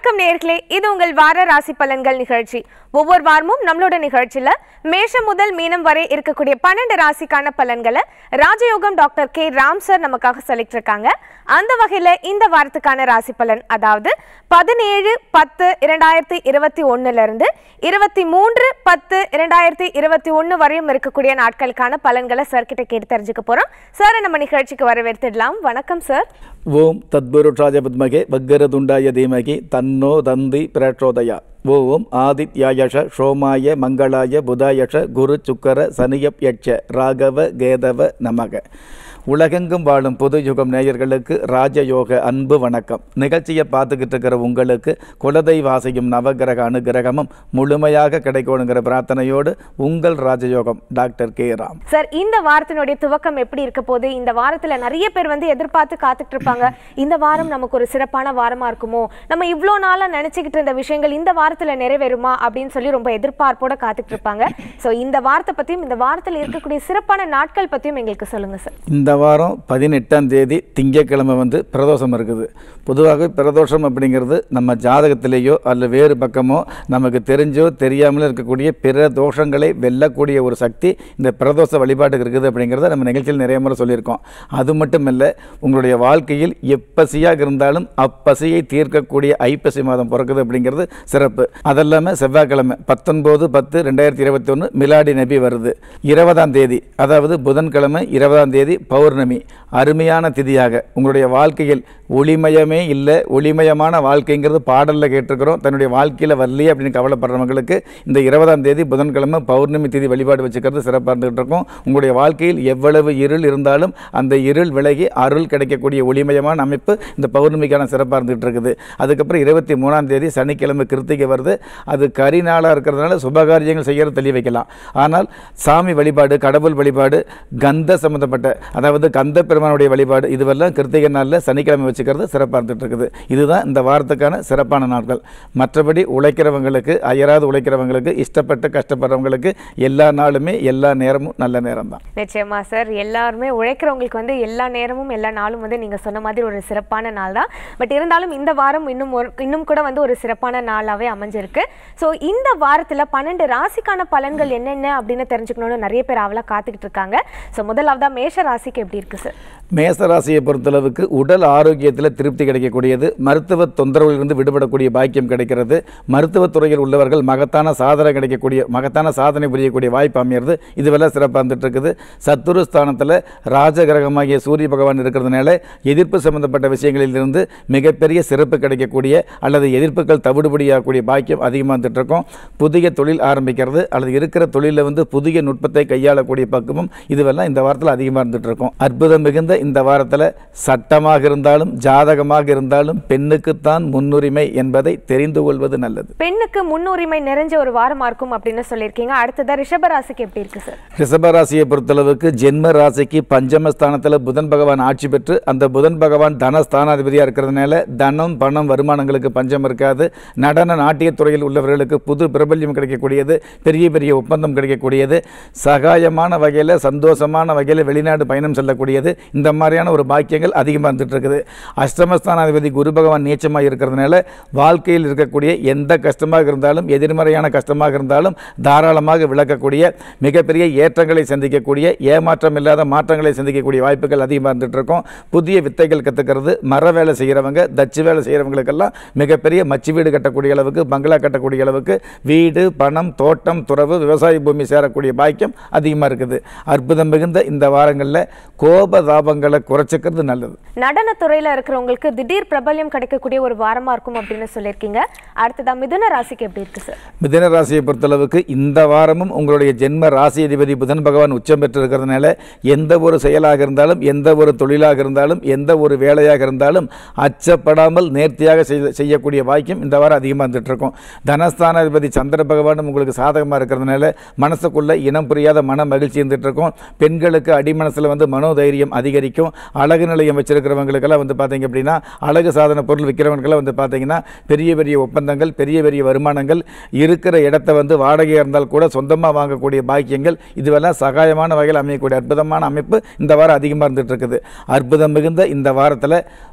வணக்கம் நேர்களே இது உங்கள் வார ராசி பலன்கள் நிகழ்ச்சி ஒவ்வொரு வாரமும் நம்மளோட நிகழ்ச்சியில மேஷம் முதல் மீனம் வரை இருக்கக்கூடிய பன்னெண்டு ராசிக்கான பலன்களை ராஜயோகம் டாக்டர் கே ராம் சார் நமக்காக சொல்லிட்டு இருக்காங்க அந்த வகையில இந்த வாரத்துக்கான ராசி பலன் அதாவது பதினேழு பத்து இரண்டாயிரத்தி இருபத்தி ஒண்ணுல இருந்து இருபத்தி மூன்று பத்து இரண்டாயிரத்தி இருபத்தி ஒண்ணு வரையும் இருக்கக்கூடிய நாட்களுக்கான பலன்களை சார் கிட்ட கேட்டு தெரிஞ்சுக்க போறோம் சார் நம்ம நிகழ்ச்சிக்கு வரவேற்றுடலாம் வணக்கம் சார் ஓம் தத்புருஷாய வித்மகே வக்கரதுண்டாய தீமகி தன்னோ தந்தி பிரச்சோதயா ஓம் ஆதித்யாயஷ சோமாய மங்களாய புதாயஷ குரு சுக்கர சனியப் யட்ச ராகவ கேதவ நமக உலகெங்கும் வாழும் பொது யுகம் நேயர்களுக்கு ராஜயோக அன்பு வணக்கம் நிகழ்ச்சியை பார்த்துக்கிட்டு இருக்கிற உங்களுக்கு குலதெய்வாசையும் நவகிரக அனுகிரகமும் முழுமையாக கிடைக்கணுங்கிற பிரார்த்தனையோடு உங்கள் ராஜயோகம் டாக்டர் கே ராம் சார் இந்த வாரத்தினுடைய துவக்கம் எப்படி இருக்க போகுது இந்த வாரத்துல நிறைய பேர் வந்து எதிர்பார்த்து காத்துட்டு இருப்பாங்க இந்த வாரம் நமக்கு ஒரு சிறப்பான வாரமா இருக்குமோ நம்ம இவ்வளோ நாளா நினைச்சுக்கிட்டு இருந்த விஷயங்கள் இந்த வாரத்துல நிறைவேறுமா அப்படின்னு சொல்லி ரொம்ப எதிர்பார்ப்போட காத்துட்டு இருப்பாங்க ஸோ இந்த வாரத்தை பத்தியும் இந்த வாரத்துல இருக்கக்கூடிய சிறப்பான நாட்கள் பத்தியும் எங்களுக்கு சொல்லுங்க சார் இந்த வாரம் பதினெட்டாம் தேதி திங்கட்கிழமை வந்து பிரதோஷம் இருக்குது பொதுவாகவே பிரதோஷம் அப்படிங்கிறது நம்ம ஜாதகத்திலேயோ அல்ல வேறு பக்கமோ நமக்கு தெரிஞ்சோ தெரியாமலோ இருக்கக்கூடிய பிற தோஷங்களை வெல்லக்கூடிய ஒரு சக்தி இந்த பிரதோஷ வழிபாட்டுக்கு இருக்குது அப்படிங்கிறத நம்ம நிகழ்ச்சியில் நிறைய முறை சொல்லியிருக்கோம் அது மட்டும் இல்லை உங்களுடைய வாழ்க்கையில் எப்பசியாக இருந்தாலும் அப்பசியை தீர்க்கக்கூடிய ஐப்பசி மாதம் பிறக்குது அப்படிங்கிறது சிறப்பு அதெல்லாமல் செவ்வாய்க்கிழமை பத்தொன்பது பத்து ரெண்டாயிரத்தி இருபத்தி ஒன்று மிலாடி நபி வருது இருபதாம் தேதி அதாவது புதன்கிழமை இருபதாம் தேதி பௌர்ணமி அருமையான திதியாக உங்களுடைய வாழ்க்கையில் ஒளிமயமே இல்லை ஒளிமயமான வாழ்க்கைங்கிறது பாடலில் கேட்டிருக்கிறோம் தன்னுடைய வாழ்க்கையில் வரலையே அப்படின்னு கவலைப்படுறவங்களுக்கு இந்த இருபதாம் தேதி புதன்கிழமை பௌர்ணமி திதி வழிபாடு வச்சுக்கிறது சிறப்பாக இருந்துகிட்டு இருக்கும் உங்களுடைய வாழ்க்கையில் எவ்வளவு இருள் இருந்தாலும் அந்த இருள் விலகி அருள் கிடைக்கக்கூடிய ஒளிமயமான அமைப்பு இந்த பௌர்ணமிக்கான சிறப்பாக இருந்துகிட்டு இருக்குது அதுக்கப்புறம் இருபத்தி மூணாம் தேதி சனிக்கிழமை கிருத்திகை வருது அது கரிநாளாக இருக்கிறதுனால சுபகாரியங்கள் செய்யறது தெளிய வைக்கலாம் ஆனால் சாமி வழிபாடு கடவுள் வழிபாடு கந்த சம்பந்தப்பட்ட அதாவது கந்த பெருமானுடைய வழிபாடு இதுவெல்லாம் கிருத்திகை நாளில் சனிக்கிழமை வச்சுக்கிறது சிறப்பாக இருந்துட்டு இருக்குது இதுதான் இந்த வாரத்துக்கான சிறப்பான நாட்கள் மற்றபடி உழைக்கிறவங்களுக்கு அயராது உழைக்கிறவங்களுக்கு இஷ்டப்பட்டு கஷ்டப்படுறவங்களுக்கு எல்லா நாளுமே எல்லா நேரமும் நல்ல நேரம் தான் நிச்சயமா சார் எல்லாருமே உழைக்கிறவங்களுக்கு வந்து எல்லா நேரமும் எல்லா நாளும் வந்து நீங்க சொன்ன மாதிரி ஒரு சிறப்பான நாள் தான் பட் இருந்தாலும் இந்த வாரம் இன்னும் ஒரு இன்னும் கூட வந்து ஒரு சிறப்பான நாளாவே அமைஞ்சிருக்கு ஸோ இந்த வாரத்துல பன்னெண்டு ராசிக்கான பலன்கள் என்னென்ன அப்படின்னு தெரிஞ்சுக்கணும்னு நிறைய பேர் அவளா காத்துக்கிட்டு இருக்காங்க ஸோ முதலாவதா மேஷ ராசிக்கு எப்படி இருக்கு சார் மேச ராசியை பொறுத்தளவுக்கு உடல் ஆரோக்கியத்தில் திருப்தி கிடைக்கக்கூடியது மருத்துவ தொந்தரவுகளிலிருந்து விடுபடக்கூடிய பாக்கியம் கிடைக்கிறது மருத்துவத் துறையில் உள்ளவர்கள் மகத்தான சாதனை கிடைக்கக்கூடிய மகத்தான சாதனை புரியக்கூடிய வாய்ப்பு அமையிறது இதுவெல்லாம் சிறப்பாக இருந்துட்டு இருக்குது சத்துரு ஸ்தானத்தில் ராஜகிரகமாகிய சூரிய பகவான் இருக்கிறதுனால எதிர்ப்பு சம்பந்தப்பட்ட விஷயங்களிலிருந்து மிகப்பெரிய சிறப்பு கிடைக்கக்கூடிய அல்லது எதிர்ப்புகள் தவிடுபடியாகக்கூடிய பாக்கியம் அதிகமாக வந்துட்டு இருக்கும் புதிய தொழில் ஆரம்பிக்கிறது அல்லது இருக்கிற தொழிலில் வந்து புதிய நுட்பத்தை கையாளக்கூடிய பக்குவம் இதுவெல்லாம் இந்த வாரத்தில் அதிகமாக இருந்துட்டு இருக்கும் அற்புதம் மிகுந்த இந்த வாரத்தில் சட்டமாக இருந்தாலும் ஜாதகமாக இருந்தாலும் பெண்ணுக்குத்தான் முன்னுரிமை என்பதை தெரிந்து கொள்வது நல்லது பெண்ணுக்கு முன்னுரிமை நிறைஞ்ச ஒரு வாரமா இருக்கும் அப்படின்னு சொல்லியிருக்கீங்க அடுத்ததா ரிஷப ராசிக்கு எப்படி இருக்கு சார் ரிஷபராசியை பொறுத்தளவுக்கு ஜென்ம ராசிக்கு பஞ்சமஸ்தானத்தில் புதன் பகவான் ஆட்சி பெற்று அந்த புதன் பகவான் தனஸ்தானாதிபதியாக இருக்கிறதுனால தனம் பணம் வருமானங்களுக்கு பஞ்சம் இருக்காது நடன நாட்டியத் துறையில் உள்ளவர்களுக்கு புது பிரபல்யம் கிடைக்கக்கூடியது பெரிய பெரிய ஒப்பந்தம் கிடைக்கக்கூடியது சகாயமான வகையில் சந்தோஷமான வகையில் வெளிநாடு பயணம் செல்லக்கூடியது இந்த மாதிரியான ஒரு பாக்கியங்கள் அதிகமாக இருந்துட்டு இருக்குது அஷ்டமஸ்தானாதிபதி குரு பகவான் நீச்சமாக இருக்கிறதுனால வாழ்க்கையில் இருக்கக்கூடிய எந்த கஷ்டமாக இருந்தாலும் எதிர்மறையான கஷ்டமாக இருந்தாலும் தாராளமாக விளக்கக்கூடிய மிகப்பெரிய ஏற்றங்களை சந்திக்கக்கூடிய ஏமாற்றம் இல்லாத மாற்றங்களை சந்திக்கக்கூடிய வாய்ப்புகள் அதிகமாக இருந்துட்டு இருக்கும் புதிய வித்தைகள் கற்றுக்கிறது மர வேலை செய்கிறவங்க தச்சு வேலை செய்கிறவங்களுக்கெல்லாம் மிகப்பெரிய மச்சு வீடு கட்டக்கூடிய அளவுக்கு பங்களா கட்டக்கூடிய அளவுக்கு வீடு பணம் தோட்டம் துறவு விவசாய பூமி சேரக்கூடிய பாக்கியம் அதிகமாக இருக்குது அற்புதம் மிகுந்த இந்த வாரங்களில் கோப தாபங்களை குறைச்சிக்கிறது நல்லது நடனத்துறையில இருக்கிறவங்களுக்கு திடீர் பிரபல்யம் கிடைக்கக்கூடிய ஒரு வாரமா இருக்கும் அப்படின்னு சொல்லியிருக்கீங்க அடுத்ததா மிதுன ராசிக்கு எப்படி இருக்கு சார் மிதன ராசியை பொறுத்தளவுக்கு இந்த வாரமும் உங்களுடைய ஜென்ம ராசி அதிபதி புதன் பகவான் உச்சம் பெற்று இருக்கிறதுனால எந்த ஒரு செயலாக இருந்தாலும் எந்த ஒரு தொழிலாக இருந்தாலும் எந்த ஒரு வேலையாக இருந்தாலும் அச்சப்படாமல் நேர்த்தியாக செய்ய செய்யக்கூடிய பாக்கியம் இந்த வாரம் அதிகமாக இருந்துட்டு இருக்கும் தனஸ்தானாதிபதி சந்திர பகவானும் உங்களுக்கு சாதகமாக இருக்கிறதுனால மனசுக்குள்ள இனம் புரியாத மன மகிழ்ச்சி இருந்துட்டு இருக்கும் பெண்களுக்கு அடிமனசில் வந்து மனோதைரியம் அதிகரிக்கும் அழகு நிலையம் வச்சிருக்கிறவங்களுக்கெல்லாம் வந்து பார்த்தீங்க அப்படின்னா அழகு சாதன பொருள் விற்கிறவங்களுக்கெல்லாம் வந்து பார்த்தீங்கன்னா பெரிய பெரிய ஒப்பந்தங்கள் பெரிய பெரிய வருமானங்கள் இருக்கிற இடத்த வந்து வாடகையாக இருந்தால் கூட சொந்தமாக வாங்கக்கூடிய பாக்கியங்கள் இதுவெல்லாம் சகாயமான வகையில் அமையக்கூடிய அற்புதமான அமைப்பு இந்த வாரம் அதிகமாக இருந்துட்டு இருக்குது அற்புதம் மிகுந்த இந்த வாரத்தில்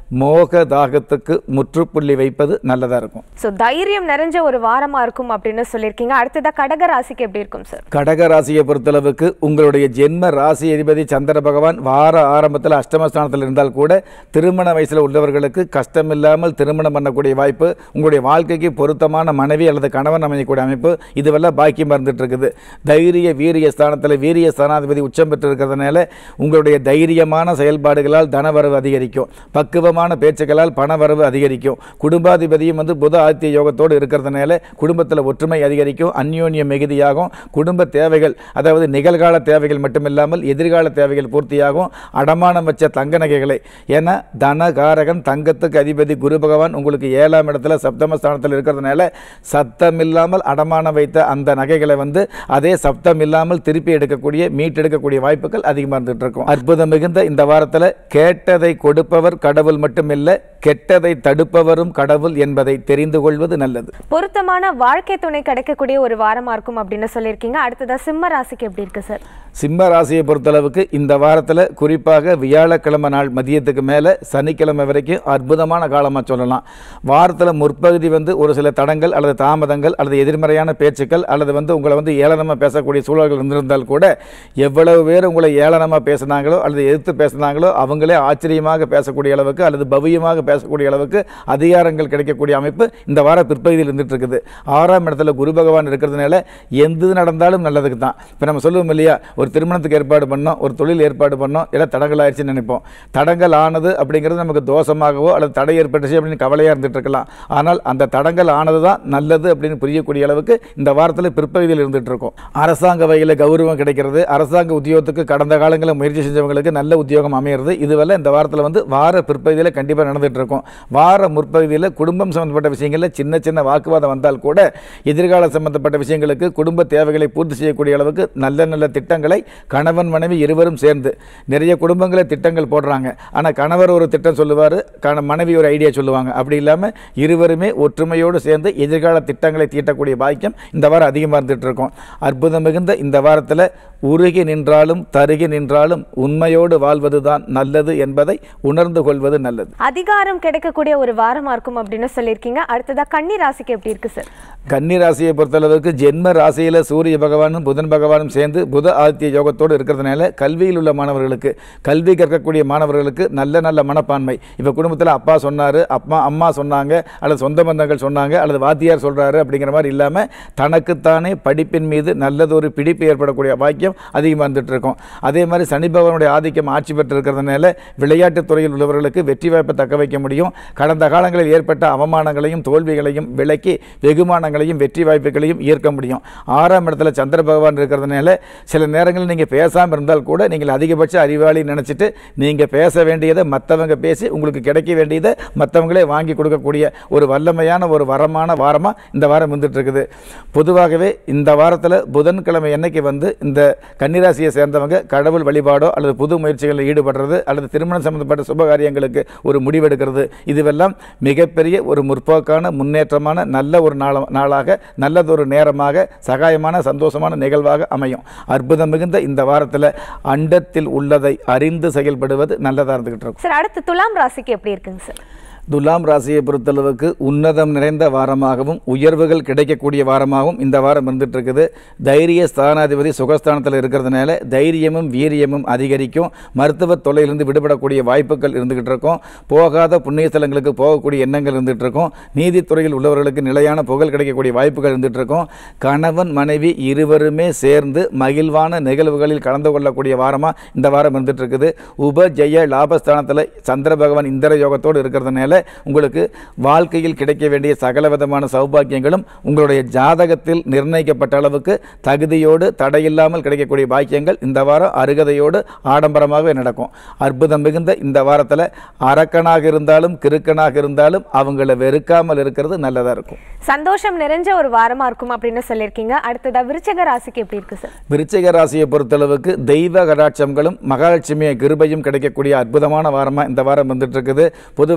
மோக தாகத்துக்கு முற்றுப்புள்ளி வைப்பது நல்லதாக இருக்கும் ஸோ தைரியம் நிறைஞ்ச ஒரு வாரமா இருக்கும் அப்படின்னு சொல்லியிருக்கீங்க அடுத்ததா கடக ராசிக்கு எப்படி இருக்கும் சார் கடக ராசியை பொறுத்தளவுக்கு உங்களுடைய ஜென்ம ராசி அதிபதி சந்திர பகவான் வார ஆரம்பத்தில் அஷ்டமஸ்தானத்தில் இருந்தால் கூட திருமண வயசில் உள்ளவர்களுக்கு கஷ்டமில்லாமல் திருமணம் பண்ணக்கூடிய வாய்ப்பு உங்களுடைய வாழ்க்கைக்கு பொருத்தமான மனைவி அல்லது கணவன் அமையக்கூடிய அமைப்பு இதுவெல்லாம் பாக்கியம் இருந்துட்டு இருக்குது தைரிய வீரிய ஸ்தானத்தில் வீரிய ஸ்தானாதிபதி உச்சம் பெற்று இருக்கிறதுனால உங்களுடைய தைரியமான செயல்பாடுகளால் தனவரவு அதிகரிக்கும் பக்குவமான பேச்சுக்களால் பணவரவு அதிகரிக்கும் குடும்பாதிபதியும் வந்து புத ஆதித்ய யோகத்தோடு இருக்கிறதுனால குடும்பத்தில் ஒற்றுமை அதிகரிக்கும் அந்யோன்யம் மிகுதியாகும் குடும்ப தேவைகள் அதாவது நிகழ்கால தேவைகள் மட்டுமில்லாமல் எதிர்கால தேவைகள் பூர்த்தியாகும் அடமானம் வச்ச தங்க நகைகளை ஏன்னா தனகாரகன் தங்கத்துக்கு அதிபதி குரு பகவான் உங்களுக்கு ஏழாம் இடத்துல சப்தமஸ்தானத்தில் இருக்கிறதுனால சத்தம் இல்லாமல் அடமானம் வைத்த அந்த நகைகளை வந்து அதே சப்தம் இல்லாமல் திருப்பி எடுக்கக்கூடிய மீட்டெடுக்கக்கூடிய வாய்ப்புகள் அதிகமாக இருந்துட்டு இருக்கும் அற்புதம் மிகுந்த இந்த வாரத்தில் கேட்டதை கொடுப்பவர் கடவுள் மட்டுமில்லை கெட்டதை தடுப்பவரும் கடவுள் என்பதை தெரிந்து கொள்வது நல்லது பொருத்தமான வாழ்க்கை துணை கிடைக்கக்கூடிய ஒரு வாரமா இருக்கும் அப்படின்னு சொல்லியிருக்கீங்க அடுத்ததா சிம்ம ராசிக்கு எப்படி இருக்கு சார் சிம்ம ராசியை பொறுத்தளவுக்கு இந்த வாரத்தில் குறிப்பாக வியாழக்கிழமை நாள் மதியத்துக்கு மேலே சனிக்கிழமை வரைக்கும் அற்புதமான காலமாக சொல்லலாம் வாரத்தில் முற்பகுதி வந்து ஒரு சில தடங்கள் அல்லது தாமதங்கள் அல்லது எதிர்மறையான பேச்சுக்கள் அல்லது வந்து உங்களை வந்து ஏளனமாக பேசக்கூடிய சூழல்கள் இருந்திருந்தால் கூட எவ்வளவு பேர் உங்களை ஏளனமாக பேசுனாங்களோ அல்லது எதிர்த்து பேசுனாங்களோ அவங்களே ஆச்சரியமாக பேசக்கூடிய அளவுக்கு அல்லது பவ்யமாக பேசக்கூடிய அளவுக்கு அதிகாரங்கள் கிடைக்கக்கூடிய அமைப்பு இந்த வார பிற்பகுதியில் இருந்துட்டு இருக்குது ஆறாம் இடத்துல குரு பகவான் இருக்கிறதுனால எந்த நடந்தாலும் நல்லதுக்கு தான் இப்போ நம்ம சொல்லுவோம் இல்லையா ஒரு திருமணத்துக்கு ஏற்பாடு பண்ணோம் ஒரு தொழில் ஏற்பாடு பண்ணோம் எல்லாம் தடங்கள் ஆயிடுச்சுன்னு நினைப்போம் தடங்கள் ஆனது அப்படிங்கிறது நமக்கு தோஷமாகவோ அல்லது தடை ஏற்பட்டுச்சு அப்படின்னு கவலையாக இருந்துட்டு இருக்கலாம் ஆனால் அந்த தடங்கள் ஆனது தான் நல்லது அப்படின்னு புரியக்கூடிய அளவுக்கு இந்த வாரத்தில் பிற்பகுதியில் இருந்துட்டு இருக்கும் அரசாங்க வகையில் கௌரவம் கிடைக்கிறது அரசாங்க உத்தியோகத்துக்கு கடந்த காலங்களில் முயற்சி செஞ்சவங்களுக்கு நல்ல உத்தியோகம் அமையிறது இதுவெல்லாம் இந்த வாரத்தில் வந்து வார பிற்பகுதியில் கண்டிப்பாக நடந்துட்டு இருக்கும் வார முற்பகுதியில் குடும்பம் சம்பந்தப்பட்ட விஷயங்களில் சின்ன சின்ன வாக்குவாதம் வந்தால் கூட எதிர்கால சம்பந்தப்பட்ட விஷயங்களுக்கு குடும்ப தேவைகளை பூர்த்தி செய்யக்கூடிய அளவுக்கு நல்ல நல்ல திட்டங்களை கணவன் மனைவி இருவரும் சேர்ந்து நிறைய குடும்பங்களை திட்டங்கள் போடுறாங்க ஆனால் கணவர் ஒரு திட்டம் சொல்லுவார் கண மனைவி ஒரு ஐடியா சொல்லுவாங்க அப்படி இல்லாமல் இருவருமே ஒற்றுமையோடு சேர்ந்து எதிர்கால திட்டங்களை தீட்டக்கூடிய பாக்கியம் இந்த வாரம் அதிகமாக இருந்துட்டு இருக்கும் அற்புதம் மிகுந்த இந்த வாரத்தில் உருகி நின்றாலும் தருகி நின்றாலும் உண்மையோடு வாழ்வது தான் நல்லது என்பதை உணர்ந்து கொள்வது நல்லது அதிகாரம் கிடைக்கக்கூடிய ஒரு வாரமா இருக்கும் அப்படின்னு சொல்லியிருக்கீங்க அடுத்ததா கன்னி ராசிக்கு எப்படி இருக்கு சார் கன்னி ராசியை பொறுத்தளவுக்கு ஜென்ம ராசியில் சூரிய பகவானும் புதன் பகவானும் சேர்ந்து புத ஆதித்ய யோகத்தோடு இருக்கிறதுனால கல்வியில் உள்ள மாணவர்களுக்கு கல்வி கற்கக்கூடிய மாணவர்களுக்கு நல்ல நல்ல மனப்பான்மை இப்போ குடும்பத்தில் அப்பா சொன்னார் அப்பா அம்மா சொன்னாங்க அல்லது சொந்த பந்தங்கள் சொன்னாங்க அல்லது வாத்தியார் சொல்கிறாரு அப்படிங்கிற மாதிரி இல்லாமல் தனக்குத்தானே படிப்பின் மீது நல்லதொரு பிடிப்பு ஏற்படக்கூடிய பாக்கியம் அதிகமாக இருந்துட்டு இருக்கும் அதே மாதிரி சனி பகவானுடைய ஆதிக்கம் ஆட்சி பெற்று இருக்கிறதுனால விளையாட்டுத் துறையில் உள்ளவர்களுக்கு வெற்றி வாய்ப்பை தக்க வைக்க முடியும் கடந்த காலங்களில் ஏற்பட்ட அவமானங்களையும் தோல்விகளையும் விலக்கி வெகுமானங்களையும் வெற்றி வாய்ப்புகளையும் ஈர்க்க முடியும் ஆறாம் இடத்துல சந்திர பகவான் இருக்கிறதுனால சில நேரங்களில் நீங்கள் பேசாமல் இருந்தால் கூட நீங்கள் அதிகபட்ச அறிவாளி நினச்சிட்டு நீங்கள் பேச வேண்டியதை மற்றவங்க பேசி உங்களுக்கு கிடைக்க வேண்டியதை மற்றவங்களே வாங்கி கொடுக்கக்கூடிய ஒரு வல்லமையான ஒரு வரமான வாரமாக இந்த வாரம் வந்துட்டு இருக்குது பொதுவாகவே இந்த வாரத்தில் புதன்கிழமை என்னைக்கு வந்து இந்த கன்னிராசியை சேர்ந்தவங்க கடவுள் வழிபாடோ அல்லது புது முயற்சிகளில் ஈடுபடுறது அல்லது திருமணம் சம்பந்தப்பட்ட சுப காரியங்களுக்கு ஒரு முடிவெடுக்கிறது இதுவெல்லாம் மிகப்பெரிய ஒரு முற்போக்கான முன்னேற்றமான நல்ல ஒரு நாள நாளாக நல்லதொரு நேரமாக சகாயமான சந்தோஷமான நிகழ்வாக அமையும் அற்புதம் மிகுந்த இந்த வாரத்தில் அண்டத்தில் உள்ளதை அறிந்து செயல்படுவது நல்லதாக இருந்துகிட்டு இருக்கும் சார் அடுத்து துலாம் ராசிக்கு எப்படி இருக்குங்க சார் துலாம் ராசியை பொறுத்தளவுக்கு உன்னதம் நிறைந்த வாரமாகவும் உயர்வுகள் கிடைக்கக்கூடிய வாரமாகவும் இந்த வாரம் இருந்துட்டு இருக்குது தைரிய ஸ்தானாதிபதி சுகஸ்தானத்தில் இருக்கிறதுனால தைரியமும் வீரியமும் அதிகரிக்கும் மருத்துவ தொல்லையிலிருந்து விடுபடக்கூடிய வாய்ப்புகள் இருந்துகிட்டு இருக்கும் போகாத புண்ணிய ஸ்தலங்களுக்கு போகக்கூடிய எண்ணங்கள் இருந்துகிட்டு இருக்கும் நீதித்துறையில் உள்ளவர்களுக்கு நிலையான புகழ் கிடைக்கக்கூடிய வாய்ப்புகள் இருந்துகிட்டு இருக்கும் கணவன் மனைவி இருவருமே சேர்ந்து மகிழ்வான நிகழ்வுகளில் கலந்து கொள்ளக்கூடிய வாரமாக இந்த வாரம் இருந்துட்டு இருக்குது உப ஜெய லாபஸ்தானத்தில் சந்திர பகவான் இந்திர யோகத்தோடு இருக்கிறதுனால உங்களுக்கு வாழ்க்கையில் கிடைக்க வேண்டிய சகல விதமான சௌபாக்கியங்களும் உங்களுடைய ஜாதகத்தில் நிர்ணயிக்கப்பட்ட அளவுக்கு தகுதியோடு தடையில்லாமல் கிடைக்கக்கூடிய பாக்கியங்கள் இந்த வாரம் அருகதையோடு ஆடம்பரமாகவே நடக்கும் அற்புதம் மிகுந்த இந்த வாரத்தில் அரக்கனாக இருந்தாலும் கிறுக்கனாக இருந்தாலும் அவங்கள வெறுக்காமல் இருக்கிறது நல்லதாக இருக்கும் சந்தோஷம் நிறைஞ்ச ஒரு வாரமா இருக்கும் அப்படின்னு சொல்லியிருக்கீங்க அடுத்ததா விருச்சக ராசிக்கு எப்படி இருக்கு சார் விருச்சிக ராசியை பொறுத்தளவுக்கு தெய்வ கடாட்சங்களும் மகாலட்சுமி கிருபையும் கிடைக்கக்கூடிய அற்புதமான வாரமாக இந்த வாரம் வந்துட்டு இருக்குது பொதுவாகவே விருச்சிக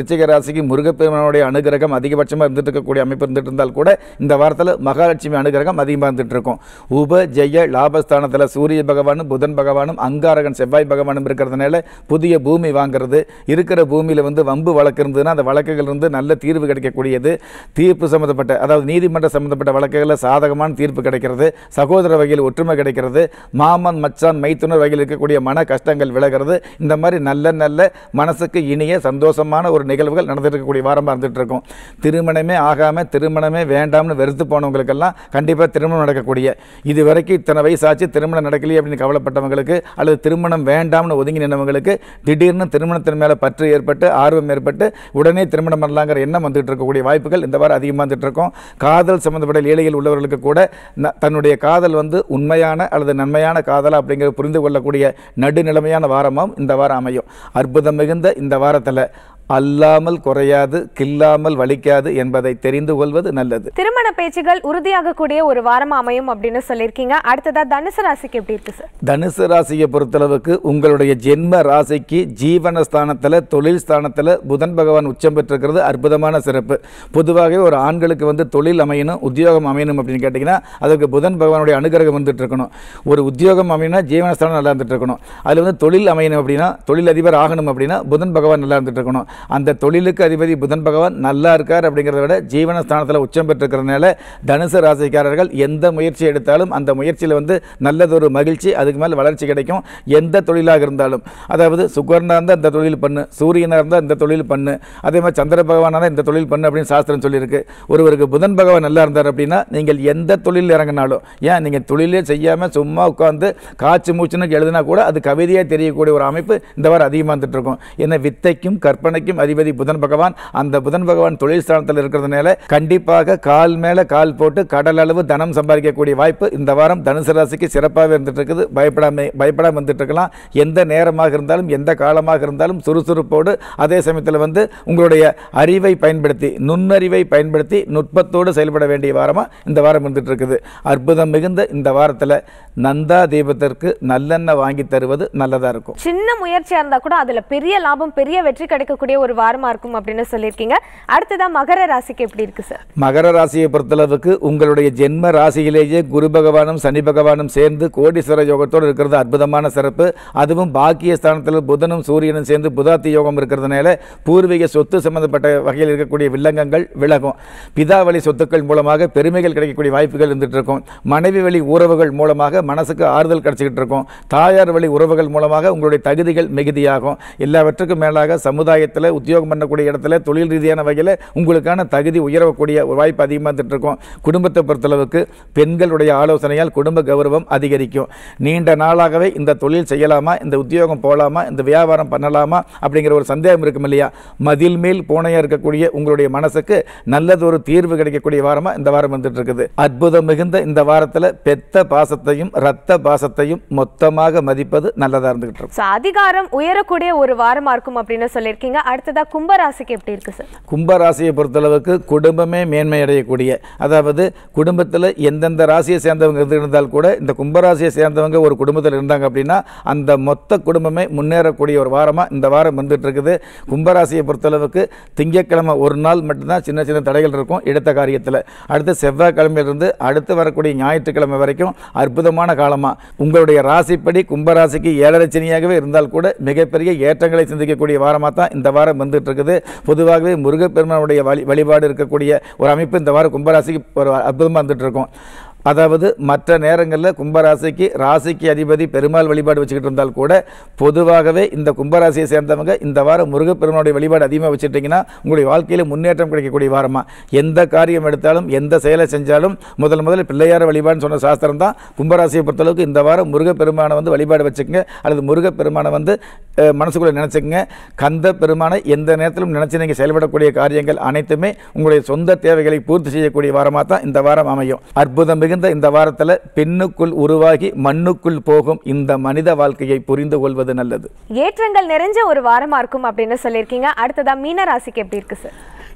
விருச்சிக ராசிக்கு முருகப்பெருமானுடைய அனுகிரகம் அதிகபட்சமாக இருந்துட்டு இருக்கக்கூடிய அமைப்பு இருந்துட்டு இருந்தால் கூட இந்த வாரத்தில் மகாலட்சுமி அனுகிரகம் அதிகமாக இருந்துட்டு இருக்கும் உப ஜெய லாபஸ்தானத்தில் சூரிய பகவானும் புதன் பகவானும் அங்காரகன் செவ்வாய் பகவானும் இருக்கிறதுனால புதிய பூமி வாங்குறது இருக்கிற பூமியில் வந்து வம்பு வழக்கு இருந்ததுன்னா அந்த வழக்குகள் இருந்து நல்ல தீர்வு கிடைக்கக்கூடியது தீர்ப்பு சம்மந்தப்பட்ட அதாவது நீதிமன்ற சம்மந்தப்பட்ட வழக்குகளில் சாதகமான தீர்ப்பு கிடைக்கிறது சகோதர வகையில் ஒற்றுமை கிடைக்கிறது மாமன் மச்சான் மைத்துனர் வகையில் இருக்கக்கூடிய மன கஷ்டங்கள் விலகிறது இந்த மாதிரி நல்ல நல்ல மனசுக்கு இனிய சந்தோஷமான ஒரு நிகழ்வுகள் நடந்துட்டு இருக்கக்கூடிய வாரமாக இருந்துட்டு இருக்கும் திருமணமே ஆகாமல் திருமணமே வேண்டாம்னு வெறுத்து போனவங்களுக்கெல்லாம் கண்டிப்பாக திருமணம் நடக்கக்கூடிய இது வரைக்கும் இத்தனை வயசாச்சு திருமணம் நடக்கலையே அப்படின்னு கவலைப்பட்டவங்களுக்கு அல்லது திருமணம் வேண்டாம்னு ஒதுங்கி நின்றவங்களுக்கு திடீர்னு திருமணத்தின் மேலே பற்று ஏற்பட்டு ஆர்வம் ஏற்பட்டு உடனே திருமணம் பண்ணலாங்கிற எண்ணம் வந்துட்டு இருக்கக்கூடிய வாய்ப்புகள் இந்த வாரம் அதிகமாக வந்துட்டு இருக்கும் காதல் சம்பந்தப்பட்ட ஏழைகள் உள்ளவர்களுக்கு கூட ந- தன்னுடைய காதல் வந்து உண்மையான அல்லது நன்மையான காதலா அப்படிங்கிற புரிந்து கொள்ளக்கூடிய நடுநிலைமையான வாரமாகவும் இந்த வாரம் அமையும் அற்புதம் மிகுந்த இந்த வாரத்தில் அல்லாமல் குறையாது கில்லாமல் வலிக்காது என்பதை தெரிந்து கொள்வது நல்லது திருமண பேச்சுகள் உறுதியாகக்கூடிய ஒரு வாரமா அமையும் அப்படின்னு சொல்லியிருக்கீங்க அடுத்ததா தனுசு ராசிக்கு எப்படி இருக்கு சார் தனுசு ராசியை பொறுத்தளவுக்கு உங்களுடைய ஜென்ம ராசிக்கு ஜீவன ஸ்தானத்தில் தொழில் ஸ்தானத்தில் புதன் பகவான் உச்சம் பெற்றிருக்கிறது அற்புதமான சிறப்பு பொதுவாகவே ஒரு ஆண்களுக்கு வந்து தொழில் அமையணும் உத்தியோகம் அமையணும் அப்படின்னு கேட்டிங்கன்னா அதுக்கு புதன் பகவானுடைய அனுகிரகம் வந்துட்டு இருக்கணும் ஒரு உத்தியோகம் அமையணும்னா ஜீவனஸ்தானம் நல்லா இருந்துட்டு இருக்கணும் அதில் வந்து தொழில் அமையணும் அப்படின்னா தொழில் அதிபர் ஆகணும் அப்படின்னா புதன் பகவான் நல்லா இருந்துட்டு இருக்கணும் அந்த தொழிலுக்கு அதிபதி புதன் பகவான் நல்லா இருக்கார் அப்படிங்கிறத விட ஜீவனஸ்தானத்தில் உச்சம் பெற்றிருக்கிறதுனால தனுசு ராசிக்காரர்கள் எந்த முயற்சி எடுத்தாலும் அந்த முயற்சியில் வந்து நல்லதொரு மகிழ்ச்சி அதுக்கு மேலே வளர்ச்சி கிடைக்கும் எந்த தொழிலாக இருந்தாலும் அதாவது சுக்கரனாக இருந்தால் இந்த தொழில் பண்ணு சூரியனாக இருந்தால் இந்த தொழில் பண்ணு அதே மாதிரி சந்திர பகவானாக இருந்தால் இந்த தொழில் பண்ணு அப்படின்னு சாஸ்திரம் சொல்லியிருக்கு ஒருவருக்கு புதன் பகவான் நல்லா இருந்தார் அப்படின்னா நீங்கள் எந்த தொழில் இறங்கினாலும் ஏன் நீங்கள் தொழிலே செய்யாமல் சும்மா உட்காந்து காய்ச்சி மூச்சுன்னு எழுதினா கூட அது கவிதையாக தெரியக்கூடிய ஒரு அமைப்பு இந்த வாரம் அதிகமாக வந்துட்டு இருக்கும் என்ன வித்தைக்கும் கற்பனைக்கும் அதிபதி புதன் பகவான் அந்த புதன் பகவான் தொழில் ஸ்தானத்தில் இருக்கிறதுனால கண்டிப்பாக கால் மேலே கால் போட்டு கடல் அளவு தனம் சம்பாதிக்கக்கூடிய வாய்ப்பு இந்த வாரம் தனுசு ராசிக்கு சிறப்பாகவே இருந்துட்டு இருக்குது பயப்படாம பயப்படாம வந்துட்டு இருக்கலாம் எந்த நேரமாக இருந்தாலும் எந்த காலமாக இருந்தாலும் சுறுசுறுப்போடு அதே சமயத்தில் வந்து உங்களுடைய அறிவை பயன்படுத்தி நுண்ணறிவை பயன்படுத்தி நுட்பத்தோடு செயல்பட வேண்டிய வாரமாக இந்த வாரம் இருந்துட்டு இருக்குது அற்புதம் மிகுந்த இந்த வாரத்தில் நந்தா தீபத்திற்கு நல்லெண்ணெய் வாங்கி தருவது நல்லதாக இருக்கும் சின்ன முயற்சியா இருந்தா கூட அதுல பெரிய லாபம் பெரிய வெற்றி கிடைக்கக்கூடிய ஒரு வாரமா இருக்கும் அப்படின்னு சொல்லியிருக்கீங்க அடுத்ததா மகர ராசிக்கு எப்படி இருக்கு சார் மகர ராசியை பொறுத்தளவுக்கு உங்களுடைய ஜென்ம ராசியிலேயே குரு பகவானும் சனி பகவானும் சேர்ந்து கோடீஸ்வர யோகத்தோடு இருக்கிறது அற்புதமான சிறப்பு அதுவும் பாக்கிய ஸ்தானத்தில் புதனும் சூரியனும் சேர்ந்து புதாத்தி யோகம் இருக்கிறதுனால பூர்வீக சொத்து சம்பந்தப்பட்ட வகையில் இருக்கக்கூடிய வில்லங்கங்கள் விலகும் பிதாவளி சொத்துக்கள் மூலமாக பெருமைகள் கிடைக்கக்கூடிய வாய்ப்புகள் இருந்துட்டு இருக்கும் மனைவி வழி உறவுகள் மூலமாக மனசுக்கு ஆறுதல் கிடைச்சிக்கிட்டு இருக்கும் தாயார் வழி உறவுகள் மூலமாக உங்களுடைய தகுதிகள் மிகுதியாகும் எல்லாவற்றுக்கும் மேலாக சமுதாயத்தில் உத்தியோகம் பண்ணக்கூடிய இடத்துல தொழில் ரீதியான வகையில் உங்களுக்கான தகுதி உயரக்கூடிய ஒரு வாய்ப்பு அதிகமாக இருந்துட்டு இருக்கும் குடும்பத்தை பொறுத்தளவுக்கு பெண்களுடைய ஆலோசனையால் குடும்ப கௌரவம் அதிகரிக்கும் நீண்ட நாளாகவே இந்த தொழில் செய்யலாமா இந்த உத்தியோகம் போகலாமா இந்த வியாபாரம் பண்ணலாமா அப்படிங்கிற ஒரு சந்தேகம் இருக்கும் இல்லையா மதில் மேல் பூனையாக இருக்கக்கூடிய உங்களுடைய மனசுக்கு நல்லதொரு தீர்வு கிடைக்கக்கூடிய வாரமாக இந்த வாரம் வந்துட்டு இருக்குது அற்புதம் மிகுந்த இந்த வாரத்தில் பெத்த பாசத்தையும் ரத்த பாசத்தையும் மொத்தமாக மதிப்பது நல்லதாக இருந்துகிட்டு இருக்கும் ஸோ அதிகாரம் உயரக்கூடிய ஒரு வாரமா இருக்கும் அப்படின்னு சொல்லியிருக்கீங்க அடுத்ததா கும்ப ராசிக்கு எப்படி இருக்கு சார் கும்பராசியை பொறுத்தளவுக்கு குடும்பமே மேன்மை அடையக்கூடிய அதாவது குடும்பத்தில் எந்தெந்த ராசியை சேர்ந்தவங்க இருந்து இருந்தால் கூட இந்த கும்பராசியை சேர்ந்தவங்க ஒரு குடும்பத்தில் இருந்தாங்க அப்படின்னா அந்த மொத்த குடும்பமே முன்னேறக்கூடிய ஒரு வாரமாக இந்த வாரம் வந்துட்டு இருக்குது கும்பராசியை பொறுத்தளவுக்கு திங்கட்கிழமை ஒரு நாள் மட்டும்தான் சின்ன சின்ன தடைகள் இருக்கும் எடுத்த காரியத்தில் அடுத்து செவ்வாய்க்கிழமையிலிருந்து அடுத்து வரக்கூடிய ஞாயிற்றுக்கிழமை வரைக்கும் அற்புதமான காலமாக உங்களுடைய ராசிப்படி கும்பராசிக்கு ஏழரை சனியாகவே இருந்தால் கூட மிகப்பெரிய ஏற்றங்களை சிந்திக்கக்கூடிய வாரமாக தான் இந்த வாரம் வந்துட்டு இருக்குது பொதுவாகவே முருகப்பெருமானுடைய வழி வழிபாடு இருக்கக்கூடிய ஒரு அமைப்பு இந்த வாரம் கும்பராசிக்கு ஒரு அற்புதமாக வந்துட்டு இருக்கும் அதாவது மற்ற நேரங்களில் கும்பராசிக்கு ராசிக்கு அதிபதி பெருமாள் வழிபாடு வச்சுக்கிட்டு இருந்தால் கூட பொதுவாகவே இந்த கும்பராசியை சேர்ந்தவங்க இந்த வாரம் முருகப்பெருமானுடைய வழிபாடு அதிகமாக வச்சுட்டிங்கன்னா உங்களுடைய வாழ்க்கையில் முன்னேற்றம் கிடைக்கக்கூடிய வாரமாக எந்த காரியம் எடுத்தாலும் எந்த செயலை செஞ்சாலும் முதல் முதல்ல பிள்ளையார வழிபாடுன்னு சொன்ன சாஸ்திரம் தான் கும்பராசியை பொறுத்தளவுக்கு இந்த வாரம் முருகப்பெருமானை வந்து வழிபாடு வச்சுக்கங்க அல்லது முருகப்பெருமானை வந்து அஹ், மனசுக்குள்ளே நினச்சிக்கங்க கந்த பெருமானை எந்த நேரத்திலும் நினச்சி நீங்கள் செயல்படக்கூடிய காரியங்கள் அனைத்துமே உங்களுடைய சொந்த தேவைகளை பூர்த்தி செய்யக்கூடிய வாரமாக தான் இந்த வாரம் அமையும் அற்புதம் மிகுந்த இந்த வாரத்தில் பெண்ணுக்குள் உருவாகி மண்ணுக்குள் போகும் இந்த மனித வாழ்க்கையை புரிந்து கொள்வது நல்லது ஏற்றங்கள் நிறைஞ்ச ஒரு வாரமா இருக்கும் அப்படின்னு சொல்லியிருக்கீங்க அடுத்ததா மீன ராசிக்கு எப்படி இருக்கு சார்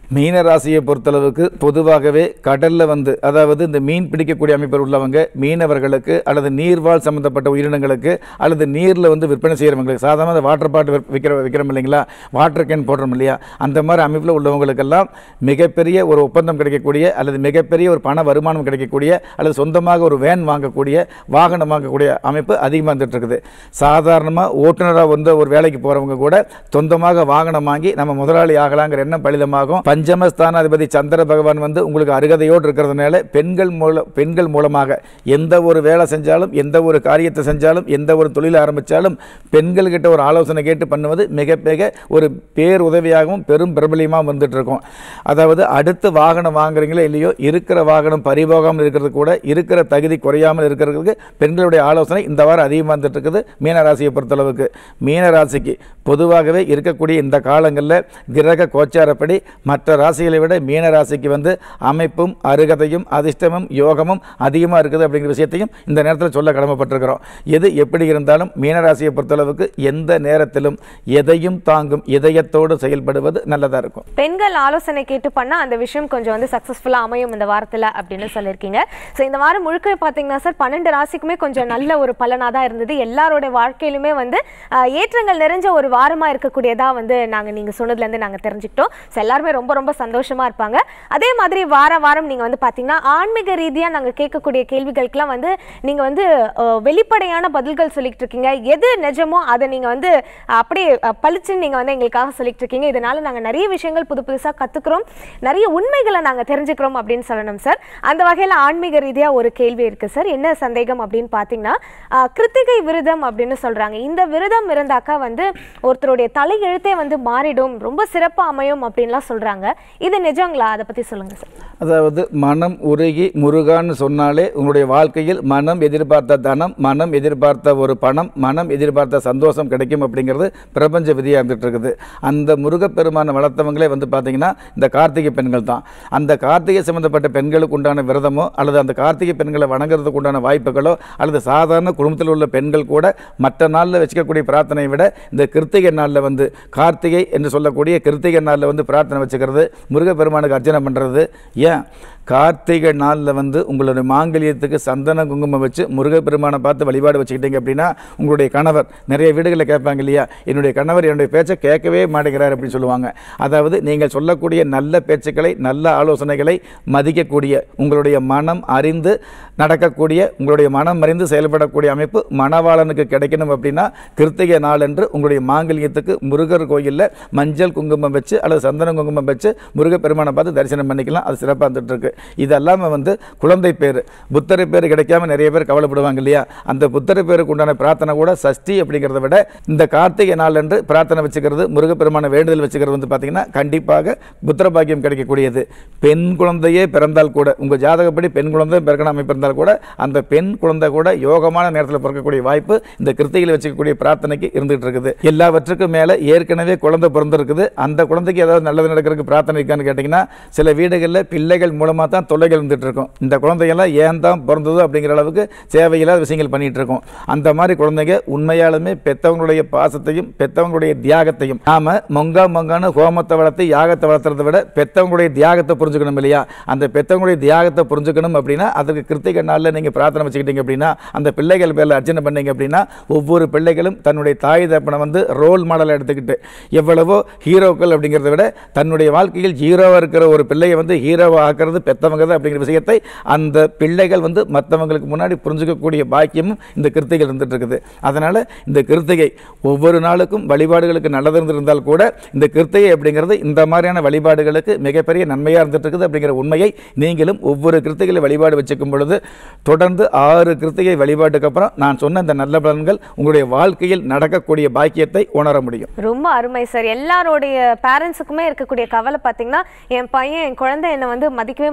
மீன ராசியை பொறுத்தளவுக்கு பொதுவாகவே கடல்ல வந்து அதாவது இந்த மீன் பிடிக்கக்கூடிய அமைப்பில் உள்ளவங்க மீனவர்களுக்கு அல்லது நீர்வாழ் சம்பந்தப்பட்ட உயிரினங்களுக்கு அல்லது நீரில் வந்து விற்பனை செய்கிறவங்களுக்கு சாதாரண அந்த வாட்டர் பாட்டு விற்கிற விற்கிறோம் இல்லைங்களா வாட்டர் கேன் போடுறோம் இல்லையா அந்த மாதிரி அமைப்பில் உள்ளவங்களுக்கெல்லாம் மிகப்பெரிய ஒரு ஒப்பந்தம் கிடைக்கக்கூடிய அல்லது மிகப்பெரிய ஒரு பண வருமானம் கிடைக்கக்கூடிய அல்லது சொந்தமாக ஒரு வேன் வாங்கக்கூடிய வாகனம் வாங்கக்கூடிய அமைப்பு அதிகமாக வந்துட்டு இருக்குது சாதாரணமாக ஓட்டுநராக வந்து ஒரு வேலைக்கு போகிறவங்க கூட சொந்தமாக வாகனம் வாங்கி நம்ம முதலாளி ஆகலாங்கிற எண்ணம் பலிதமாகும் பஞ்சமஸ்தானாதிபதி சந்திர பகவான் வந்து உங்களுக்கு அருகதையோடு இருக்கிறதுனால பெண்கள் மூலம் பெண்கள் மூலமாக எந்த ஒரு வேலை செஞ்சாலும் எந்த ஒரு காரியத்தை செஞ்சாலும் எந்த ஒரு தொழில் ஆரம்பித்தாலும் பெண்கள்கிட்ட ஒரு ஆலோசனை கேட்டு பண்ணுவது மிக மிக ஒரு பேர் உதவியாகவும் பெரும் பிரபலியமாக வந்துட்டு இருக்கும் அதாவது அடுத்து வாகனம் வாங்குறீங்களோ இல்லையோ இருக்கிற வாகனம் பரிபோகாமல் இருக்கிறது கூட இருக்கிற தகுதி குறையாமல் இருக்கிறதுக்கு பெண்களுடைய ஆலோசனை இந்த வாரம் அதிகமாக வந்துட்டு இருக்குது மீனராசியை பொறுத்தளவுக்கு மீனராசிக்கு பொதுவாகவே இருக்கக்கூடிய இந்த காலங்களில் கிரக கோச்சாரப்படி மற்ற ராசிகளை விட மீனராசிக்கு வந்து அமைப்பும் அருகதையும் அதிர்ஷ்டமும் யோகமும் அதிகமாக இருக்குது அப்படிங்கிற விஷயத்தையும் இந்த நேரத்தில் சொல்ல கடமைப்பட்டிருக்கிறோம் எது எப்படி இருந்தாலும் மீனராசியை பொறுத்தளவுக்கு எந்த நேரத்திலும் எதையும் தாங்கும் இதயத்தோடு செயல்படுவது நல்லதாக இருக்கும் பெண்கள் ஆலோசனை கேட்டு பண்ணா அந்த விஷயம் கொஞ்சம் வந்து சக்சஸ்ஃபுல்லா அமையும் இந்த வாரத்துல அப்படின்னு சொல்லியிருக்கீங்க ஸோ இந்த வாரம் முழுக்க பார்த்தீங்கன்னா சார் பன்னெண்டு ராசிக்குமே கொஞ்சம் நல்ல ஒரு பலனாக தான் இருந்தது எல்லாரோட வாழ்க்கையிலுமே வந்து ஆஹ், ஏற்றங்கள் நிறைஞ்ச ஒரு வாரமா இருக்கக்கூடியதா வந்து நாங்க நீங்க சொன்னதுல இருந்து நாங்க தெரிஞ்சுக்கிட்டோம் ஸோ எல்லாருமே ரொம்ப ரொம்ப சந்தோஷமா இருப்பாங்க அதே மாதிரி வார வாரம் நீங்க வந்து பாத்தீங்கன்னா ஆன்மீக ரீதியா நாங்க கேட்கக்கூடிய கேள்விகளுக்கெல்லாம் வந்து நீங்க வந்து ஆஹ், வெளிப்படையான பதில்கள் சொல்லிட்டு இருக்கீங்க எது நிஜமோ அதை நீங்க வந்து அப்படியே அஹ், பளிச்சுன்னு நீங்க வந்து எங்களுக்காக சொல்லிட்டு இருக்கீங்க இதனால நாங்க நிறைய விஷயங்கள் புது புதுசா கத்துக்கிறோம் நிறைய உண்மைகளை நாங்க தெரிஞ்சுக்கிறோம் அப்படின்னு சொல்லணும் சார் அந்த வகையில ஆன்மீக ரீதியா ஒரு கேள்வி இருக்கு சார் என்ன சந்தேகம் அப்படின்னு பாத்தீங்கன்னா அஹ், கிருத்திகை விரதம் அப்படின்னு சொல்றாங்க இந்த விரதம் இருந்தாக்கா வந்து ஒருத்தருடைய தலையெழுத்தே வந்து மாறிடும் ரொம்ப சிறப்பா அமையும் அப்படின்லாம் சொல்றாங்க இது நிஜங்களா அதை பத்தி சொல்லுங்க சார் அதாவது மனம் உருகி முருகான்னு சொன்னாலே உங்களுடைய வாழ்க்கையில் மனம் எதிர்பார்த்த தனம் மனம் எதிர்பார்த்த ஒரு பணம் மனம் எதிர்பார்த்த சந்தோஷம் கிடைக்கும் அப்படிங்கிறது பிரபஞ்ச விதியாக இருந்துட்டு இருக்குது அந்த முருகப்பெருமானை வளர்த்தவங்களே வந்து பார்த்தீங்கன்னா இந்த கார்த்திகை பெண்கள் தான் அந்த கார்த்திகை சம்பந்தப்பட்ட பெண்களுக்கு உண்டான விரதமோ அல்லது அந்த கார்த்திகை பெண்களை வணங்குறதுக்கு உண்டான வாய்ப்புகளோ அல்லது சாதாரண குடும்பத்தில் உள்ள பெண்கள் கூட மற்ற நாளில் வச்சுக்கக்கூடிய பிரார்த்தனையை விட இந்த கிருத்திகை நாளில் வந்து கார்த்திகை என்று சொல்லக்கூடிய கிருத்திகை நாளில் வந்து பிரார்த்தனை வச்சுக்கிறது முருகப்பெருமானுக்கு அர்ச்சனை பண்ணுறது ஏன் கார்த்திகை நாளில் வந்து உங்களுடைய மாங்கல்யத்துக்கு சந்தன குங்குமம் வச்சு முருகப்பெருமானை பார்த்து வழிபாடு வச்சுக்கிட்டீங்க அப்படின்னா உங்களுடைய கணவர் நிறைய வீடுகளில் கேட்பாங்க இல்லையா என்னுடைய கணவர் என்னுடைய பேச்சை கேட்கவே மாட்டேங்கிறார் அப்படின்னு சொல்லுவாங்க அதாவது நீங்கள் சொல்லக்கூடிய நல்ல பேச்சுக்களை நல்ல ஆலோசனைகளை மதிக்கக்கூடிய உங்களுடைய மனம் அறிந்து நடக்கக்கூடிய உங்களுடைய மனம் அறிந்து செயல்படக்கூடிய அமைப்பு மணவாளனுக்கு கிடைக்கணும் அப்படின்னா கிருத்திகை நாளன்று உங்களுடைய மாங்கல்யத்துக்கு முருகர் கோயிலில் மஞ்சள் குங்குமம் வச்சு அல்லது சந்தன குங்குமம் வச்சு முருகப்பெருமானை பார்த்து தரிசனம் பண்ணிக்கலாம் அது சிறப்பாக இருந்துட்டு இருக்கு இது அல்லாமல் வந்து குழந்தை பேர் புத்தரை பேர் கிடைக்காம நிறைய பேர் கவலைப்படுவாங்க இல்லையா அந்த புத்தரை பேருக்கு உண்டான பிரார்த்தனை கூட சஷ்டி அப்படிங்கிறத விட இந்த கார்த்திகை நாளன்று பிரார்த்தனை வச்சுக்கிறது முருகப்பெருமான வேண்டுதல் வச்சுக்கிறது வந்து பார்த்தீங்கன்னா கண்டிப்பாக புத்திர பாக்கியம் கிடைக்கக்கூடியது பெண் குழந்தையே பிறந்தால் கூட உங்கள் ஜாதகப்படி பெண் குழந்தை பிறக்கணும் அமைப்பு இருந்தால் கூட அந்த பெண் குழந்தை கூட யோகமான நேரத்தில் பிறக்கக்கூடிய வாய்ப்பு இந்த கிருத்திகையில் வச்சுக்கக்கூடிய பிரார்த்தனைக்கு இருந்துகிட்டு இருக்குது எல்லாவற்றுக்கும் மேலே ஏற்கனவே குழந்தை பிறந்திருக்குது அந்த குழந்தைக்கு ஏதாவது நல்லது நடக்கிறதுக்கு பிரார்த்தனை இருக்கான்னு கேட்டிங்கன்னா சில வீடுகளில் பிள்ளைகள் மூலமாக தான் தொல்லைகள் இருந்துட்டு இருக்கும் இந்த குழந்தைகள்லாம் ஏன் தான் பிறந்ததோ அப்படிங்கிற அளவுக்கு தேவையில்லாத விஷயங்கள் பண்ணிட்டு இருக்கோம் அந்த மாதிரி குழந்தைங்க உண்மையாலுமே பெத்தவங்களுடைய பாசத்தையும் பெத்தவங்களுடைய தியாகத்தையும் நாம மொங்கா மொங்கான்னு ஹோமத்தை வளர்த்து யாகத்தை வளர்த்துறதை விட பெத்தவங்களுடைய தியாகத்தை புரிஞ்சுக்கணும் இல்லையா அந்த பெத்தவங்களுடைய தியாகத்தை புரிஞ்சுக்கணும் அப்படின்னா அதுக்கு கிருத்திகை நாளில் நீங்கள் பிரார்த்தனை வச்சுக்கிட்டீங்க அப்படின்னா அந்த பிள்ளைகள் பேரில் அர்ச்சனை பண்ணீங்க அப்படின்னா ஒவ்வொரு பிள்ளைகளும் தன்னுடைய தாய் தப்பனை வந்து ரோல் மாடலை எடுத்துக்கிட்டு எவ்வளவோ ஹீரோக்கள் அப்படிங்கிறத விட தன்னுடைய வாழ்க்கையில் ஹீரோவாக இருக்கிற ஒரு பிள்ளையை வந்து ஹீரோவாக ஆக்கிறது பெத்தவங்க தான் அப்படிங்கிற விஷயத்தை அந்த பிள்ளைகள் வந்து மற்றவங்களுக்கு முன்னாடி புரிஞ்சுக்கக்கூடிய பாக்கியமும் இந்த கிருத்திகள் இருந்துட்டு இருக்குது அதனால் இந்த கிருத்திகை ஒவ்வொரு நாளுக்கும் வழிபாடுகளுக்கு நல்லது இருந்திருந்தால் கூட இந்த கிருத்திகை அப்படிங்கிறது இந்த மாதிரியான வழிபாடுகளுக்கு மிகப்பெரிய நன்மையாக இருந்துட்டு இருக்குது அப்படிங்கிற உண்மையை நீங்களும் ஒவ்வொரு கிருத்திகளை வழிபாடு வச்சுக்கும் பொழுது தொடர்ந்து ஆறு கிருத்திகை வழிபாட்டுக்கு அப்புறம் நான் சொன்ன இந்த நல்ல பலன்கள் உங்களுடைய வாழ்க்கையில் நடக்கக்கூடிய பாக்கியத்தை உணர முடியும் ரொம்ப அருமை சார் எல்லாருடைய பேரண்ட்ஸுக்குமே இருக்கக்கூடிய கவலை பார்த்தீங்கன்னா என் பையன் என் குழந்தை என்னை வந்து மதிக்கவே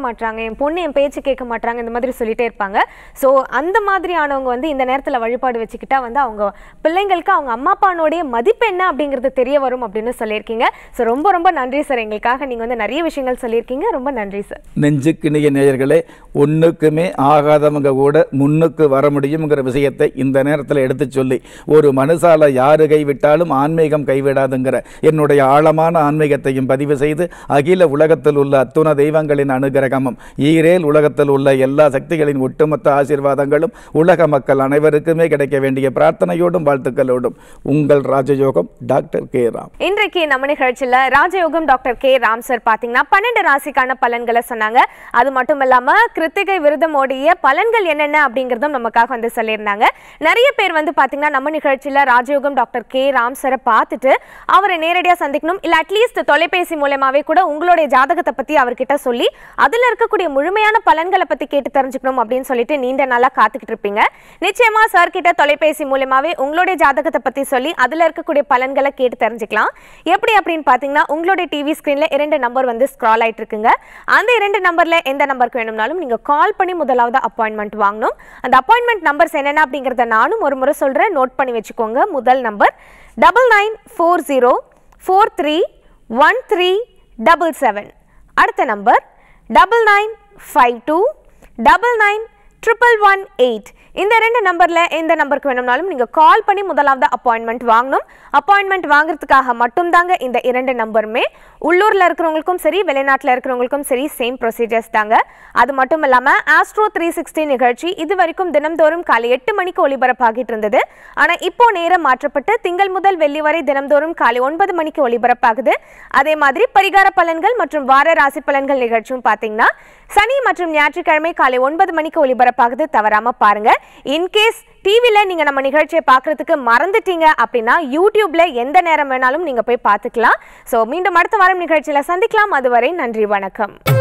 மாட்றாங்க என் பொண்ணு என் பேச்சு கேட்க மாட்றாங்க இந்த மாதிரி சொல்லிட்டே இருப்பாங்க ஸோ அந்த மாதிரியானவங்க வந்து இந்த நேரத்தில் வழிபாடு வச்சுக்கிட்டா வந்து அவங்க பிள்ளைங்களுக்கு அவங்க அம்மா அப்பானுடைய மதிப்பு என்ன அப்படிங்கிறது தெரிய வரும் அப்படின்னு சொல்லியிருக்கீங்க ஸோ ரொம்ப ரொம்ப நன்றி சார் எங்களுக்காக நீங்கள் வந்து நிறைய விஷயங்கள் சொல்லியிருக்கீங்க ரொம்ப நன்றி சார் நெஞ்சுக்கிணிய நேயர்களே ஒன்றுக்குமே ஆகாதவங்க கூட முன்னுக்கு வர முடியுங்கிற விஷயத்தை இந்த நேரத்தில் எடுத்து சொல்லி ஒரு மனுஷால யாரு கைவிட்டாலும் ஆன்மீகம் கைவிடாதுங்கிற என்னுடைய ஆழமான ஆன்மீகத்தையும் பதிவு செய்து அகில உலகத்தில் உள்ள அத்துண தெய்வங்களின் அனுகிரகமும் ஈரேல் உலகத்தில் உள்ள எல்லா சக்திகளின் ஒட்டுமொத்த ஆசீர்வாதங்களும் உலக மக்கள் அனைவருக்குமே கிடைக்க வேண்டிய பிரார்த்தனையோடும் வாழ்த்துக்களோடும் உங்கள் ராஜயோகம் டாக்டர் கே ராம் இன்றைக்கு நம்ம நிகழ்ச்சியில் ராஜயோகம் டாக்டர் கே ராம் சார் பார்த்தீங்கன்னா பன்னெண்டு ராசிக்கான பலன்களை சொன்னாங்க அது மட்டும் இல்லாம கிருத்திகை விருதமோடைய பலன்கள் என்னென்ன அப்படிங்கிறதும் நமக்காக வந்து சொல்லியிருந்தாங்க நிறைய பேர் வந்து பார்த்தீங்கன்னா நம்ம நிகழ்ச்சியில் ராஜயோகம் டாக்டர் கே ராம் சாரை பார்த்துட்டு அவரை நேரடியாக சந்திக்கணும் இல்லை அட்லீஸ்ட் தொலைபேசி மூலமாவே கூட உங்களுடைய ஜாதகத்தை பற்றி அவர்கிட்ட சொல்லி அதில் இருக்கக்கூடிய முழுமையான பலன்களை பற்றி கேட்டு தெரிஞ்சுக்கணும் அப்படின்னு சொல்லிட்டு நீண்ட நாளாக காத்துக்கிட்டு இருப்பீங்க நிச்சயமா சார் கிட்ட தொலைபேசி மூலமாவே உங்களுடைய ஜாதகத்தை பற்றி சொல்லி அதில் இருக்கக்கூடிய பலன்களை கேட்டு தெரிஞ்சுக்கலாம் எப்படி அப்படின்னு பார்த்தீங்கன்னா உங்களுடைய டிவி ஸ்க்ரீனில் இரண்டு நம்பர் வந்து ஸ்க்ரால் ஆயிட்டு இருக்குங்க அந்த இரண்டு நம்பரில் எந்த நம்பருக்கு வேணும்னாலும் நீங்கள் கால் பண்ணி முதலாவது அப்பாயின்மெண்ட் வாங்கணும் அந்த அப்பாயின்மெண்ட் நம்பர்ஸ் என்னென்ன அப்படிங்கிறத நானும் ஒரு முறை சொல்கிறேன் நோட் பண்ணி வச்சுக்கோங்க முதல் number double nine four zero four three one three double seven அடுத்த number double nine five two double nine triple one eight இந்த ரெண்டு நம்பரில் எந்த நம்பருக்கு வேணும்னாலும் நீங்கள் கால் பண்ணி முதலாவது அப்பாயின்மெண்ட் வாங்கணும் அப்பாயின்மெண்ட் வாங்குறதுக்காக மட்டும்தாங்க இந்த இரண்டு நம்பருமே உள்ளூரில் இருக்கிறவங்களுக்கும் சரி வெளிநாட்டில் இருக்கிறவங்களுக்கும் சரி சேம் ப்ரொசீஜர்ஸ் தாங்க அது மட்டும் இல்லாமல் ஆஸ்ட்ரோ த்ரீ சிக்ஸ்டி நிகழ்ச்சி இது வரைக்கும் தினம்தோறும் காலை எட்டு மணிக்கு ஒளிபரப்பாகிட்டு இருந்தது ஆனால் இப்போ நேரம் மாற்றப்பட்டு திங்கள் முதல் வெள்ளி வரை தினம்தோறும் காலை ஒன்பது மணிக்கு ஒளிபரப்பாகுது அதே மாதிரி பரிகார பலன்கள் மற்றும் வார ராசி பலன்கள் நிகழ்ச்சியும் பார்த்தீங்கன்னா சனி மற்றும் ஞாயிற்றுக்கிழமை காலை ஒன்பது மணிக்கு ஒளிபரப்பாகுது தவறாம பாருங்க இன்கேஸ் டிவியில் நீங்கள் நம்ம நிகழ்ச்சியை பார்க்குறதுக்கு மறந்துட்டீங்க அப்படின்னா யூடியூப்ல எந்த நேரம் வேணாலும் நீங்கள் போய் பார்த்துக்கலாம் ஸோ மீண்டும் அடுத்த வாரம் நிகழ்ச்சியில் சந்திக்கலாம் அதுவரை நன்றி வணக்கம்